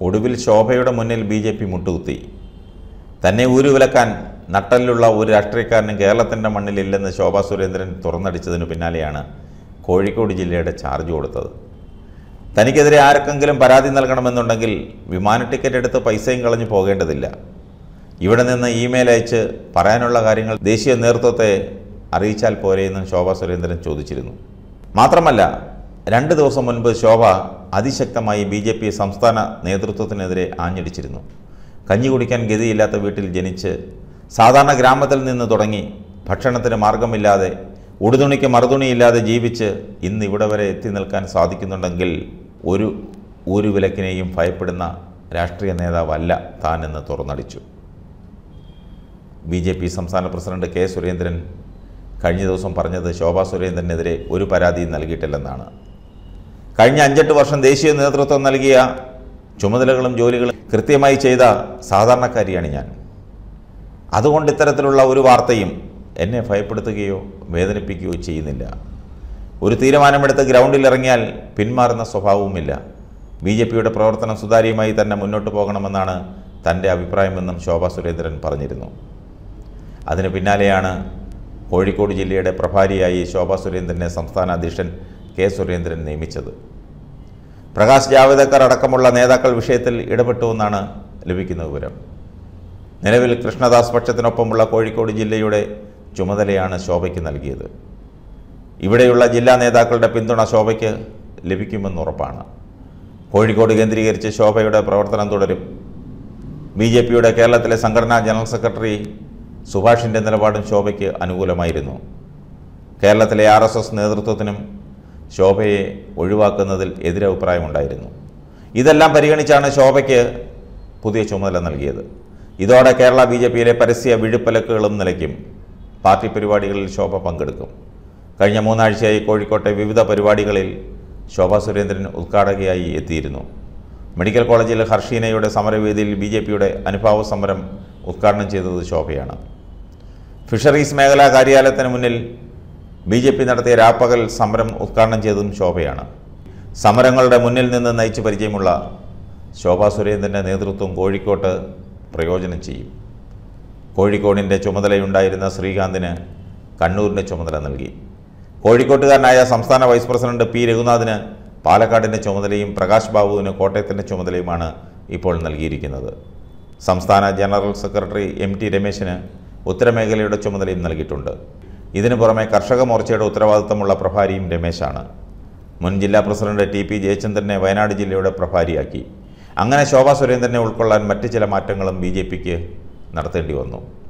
ഒടുവിൽ ശോഭയുടെ മുന്നിൽ B J P മുട്ടുകുത്തി തന്നെ ഊരുവിലക്കാൻ നട്ടലിലുള്ള ഒരു രാഷ്ട്രീയക്കാരനും കേരളത്തിൻ്റെ മണ്ണിലില്ലെന്ന് ശോഭാ സുരേന്ദ്രൻ തുറന്നടിച്ചതിനു പിന്നാലെയാണ് കോഴിക്കോട് ജില്ലയുടെ ചാർജ് കൊടുത്തത് തനിക്കെതിരെ ആർക്കെങ്കിലും പരാതി നൽകണമെന്നുണ്ടെങ്കിൽ വിമാന ടിക്കറ്റ് എടുത്ത് പൈസയും കളഞ്ഞു പോകേണ്ടതില്ല ഇവിടെ നിന്ന് ഇമെയിൽ അയച്ച് പറയാനുള്ള കാര്യങ്ങൾ ദേശീയ നേതൃത്വത്തെ അറിയിച്ചാൽ പോരെയെന്നും ശോഭാ സുരേന്ദ്രൻ ചോദിച്ചിരുന്നു മാത്രമല്ല രണ്ട് ദിവസം മുൻപ് ശോഭ അതിശക്തമായി ബി ജെ പി സംസ്ഥാന നേതൃത്വത്തിനെതിരെ ആഞ്ഞടിച്ചിരുന്നു കഞ്ഞി കുടിക്കാൻ ഗതിയില്ലാത്ത വീട്ടിൽ ജനിച്ച് സാധാരണ ഗ്രാമത്തിൽ നിന്ന് തുടങ്ങി ഭക്ഷണത്തിന് മാർഗമില്ലാതെ ഉടുതുണിക്ക് മറുതുണിയില്ലാതെ ജീവിച്ച് ഇന്ന് ഇവിടെ വരെ എത്തി നിൽക്കാൻ സാധിക്കുന്നുണ്ടെങ്കിൽ ഒരു ഒരു വിലക്കിനെയും ഭയപ്പെടുന്ന രാഷ്ട്രീയ നേതാവല്ല താനെന്ന് തുറന്നടിച്ചു ബി ജെ പി സംസ്ഥാന പ്രസിഡന്റ് കെ സുരേന്ദ്രൻ കഴിഞ്ഞ ദിവസം പറഞ്ഞത് ശോഭാ സുരേന്ദ്രനെതിരെ ഒരു പരാതിയും നൽകിയിട്ടില്ലെന്നാണ് കഴിഞ്ഞ അഞ്ചെട്ട് വർഷം ദേശീയ നേതൃത്വം നൽകിയ ചുമതലകളും ജോലികളും കൃത്യമായി ചെയ്ത സാധാരണക്കാരിയാണ് ഞാൻ അതുകൊണ്ട് ഇത്തരത്തിലുള്ള ഒരു വാർത്തയും എന്നെ ഭയപ്പെടുത്തുകയോ വേദനിപ്പിക്കുകയോ ചെയ്യുന്നില്ല ഒരു തീരുമാനമെടുത്ത് ഗ്രൗണ്ടിൽ ഇറങ്ങിയാൽ പിന്മാറുന്ന സ്വഭാവവുമില്ല ബി ജെ പിയുടെ പ്രവർത്തനം സുതാര്യമായി തന്നെ മുന്നോട്ട് പോകണമെന്നാണ് തൻ്റെ അഭിപ്രായമെന്നും ശോഭാ സുരേന്ദ്രൻ പറഞ്ഞിരുന്നു അതിന് പിന്നാലെയാണ് കോഴിക്കോട് ജില്ലയുടെ പ്രഭാരിയായി ശോഭാ സുരേന്ദ്രനെ സംസ്ഥാന അധ്യക്ഷൻ കെ സുരേന്ദ്രൻ നിയമിച്ചത് പ്രകാശ് ജാവ്ദേക്കർ അടക്കമുള്ള നേതാക്കൾ വിഷയത്തിൽ ഇടപെട്ടുവെന്നാണ് ലഭിക്കുന്ന വിവരം നിലവിൽ കൃഷ്ണദാസ് പക്ഷത്തിനൊപ്പമുള്ള കോഴിക്കോട് ജില്ലയുടെ ചുമതലയാണ് ശോഭയ്ക്ക് നൽകിയത് ഇവിടെയുള്ള ജില്ലാ നേതാക്കളുടെ പിന്തുണ ശോഭയ്ക്ക് ലഭിക്കുമെന്ന് ഉറപ്പാണ് കോഴിക്കോട് കേന്ദ്രീകരിച്ച് ശോഭയുടെ പ്രവർത്തനം തുടരും ബി ജെ പിയുടെ കേരളത്തിലെ സംഘടനാ ജനറൽ സെക്രട്ടറി സുഭാഷിൻ്റെ നിലപാടും ശോഭയ്ക്ക് അനുകൂലമായിരുന്നു കേരളത്തിലെ ആർ എസ് എസ് നേതൃത്വത്തിനും ശോഭയെ ഒഴിവാക്കുന്നതിൽ എതിരഭിപ്രായമുണ്ടായിരുന്നു ഇതെല്ലാം പരിഗണിച്ചാണ് ശോഭയ്ക്ക് പുതിയ ചുമതല നൽകിയത് ഇതോടെ കേരള ബി ജെ പിയിലെ പരസ്യ വിഴുപ്പലക്കുകളും നിലയ്ക്കും പാർട്ടി പരിപാടികളിൽ ശോഭ പങ്കെടുക്കും കഴിഞ്ഞ മൂന്നാഴ്ചയായി കോഴിക്കോട്ടെ വിവിധ പരിപാടികളിൽ ശോഭാ സുരേന്ദ്രൻ ഉദ്ഘാടകയായി എത്തിയിരുന്നു മെഡിക്കൽ കോളേജിൽ ഹർഷീനയുടെ സമരവേദിയിൽ ബി ജെ പിയുടെ അനുഭാവ സമരം ഉദ്ഘാടനം ചെയ്തത് ശോഭയാണ് ഫിഷറീസ് മേഖലാ കാര്യാലയത്തിന് മുന്നിൽ ബി ജെ പി നടത്തിയ രാപ്പകൽ സമരം ഉദ്ഘാടനം ചെയ്തതും ശോഭയാണ് സമരങ്ങളുടെ മുന്നിൽ നിന്ന് നയിച്ച് പരിചയമുള്ള ശോഭാ സുരേന്ദ്രൻ്റെ നേതൃത്വം കോഴിക്കോട്ട് പ്രയോജനം ചെയ്യും കോഴിക്കോടിൻ്റെ ചുമതലയുണ്ടായിരുന്ന ശ്രീകാന്തിന് കണ്ണൂരിൻ്റെ ചുമതല നൽകി കോഴിക്കോട്ടുകാരനായ സംസ്ഥാന വൈസ് പ്രസിഡന്റ് പി രഘുനാഥിന് പാലക്കാടിൻ്റെ ചുമതലയും പ്രകാശ് ബാബുവിന് കോട്ടയത്തിൻ്റെ ചുമതലയുമാണ് ഇപ്പോൾ നൽകിയിരിക്കുന്നത് സംസ്ഥാന ജനറൽ സെക്രട്ടറി എം ടി രമേശിന് ഉത്തരമേഖലയുടെ ചുമതലയും നൽകിയിട്ടുണ്ട് ഇതിനു പുറമെ കർഷക മോർച്ചയുടെ ഉത്തരവാദിത്തമുള്ള പ്രഭാരിയും രമേശാണ് മുൻ ജില്ലാ പ്രസിഡന്റ് ടി പി ജയചന്ദ്രനെ വയനാട് ജില്ലയുടെ പ്രഭാരിയാക്കി അങ്ങനെ ശോഭാ സുരേന്ദ്രനെ ഉൾക്കൊള്ളാൻ മറ്റ് ചില മാറ്റങ്ങളും ബി നടത്തേണ്ടി വന്നു